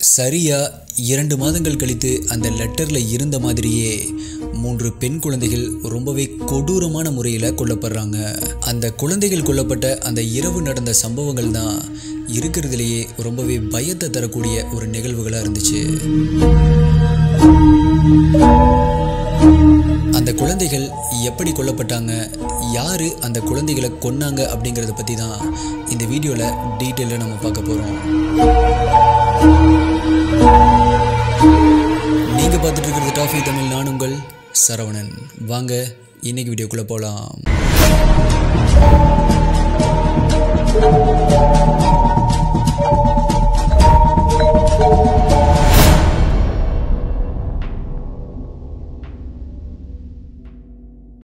சரியா இரண்டு மாதங்கள் கழித்து அந்த லெட்டரில் இருந்த மாதிரியே மூன்று பெண் குழந்தைகள் ரொம்பவே கொடூரமான முறையில் கொல்லப்படுறாங்க அந்த குழந்தைகள் கொல்லப்பட்ட அந்த இரவு நடந்த சம்பவங்கள் தான் இருக்கிறதுலையே ரொம்பவே பயத்தை தரக்கூடிய ஒரு நிகழ்வுகளாக இருந்துச்சு அந்த குழந்தைகள் எப்படி கொல்லப்பட்டாங்க யார் அந்த குழந்தைகளை கொன்னாங்க அப்படிங்கிறத பற்றி தான் இந்த வீடியோவில் டீட்டெயிலாக நம்ம பார்க்க போகிறோம் நீங்கள் பார்த்துட்டு இருக்கிறது டாஃபி தமிழ் நான் உங்கள் சரவணன் வாங்க இன்னைக்கு வீடியோக்குள்ளே போகலாம்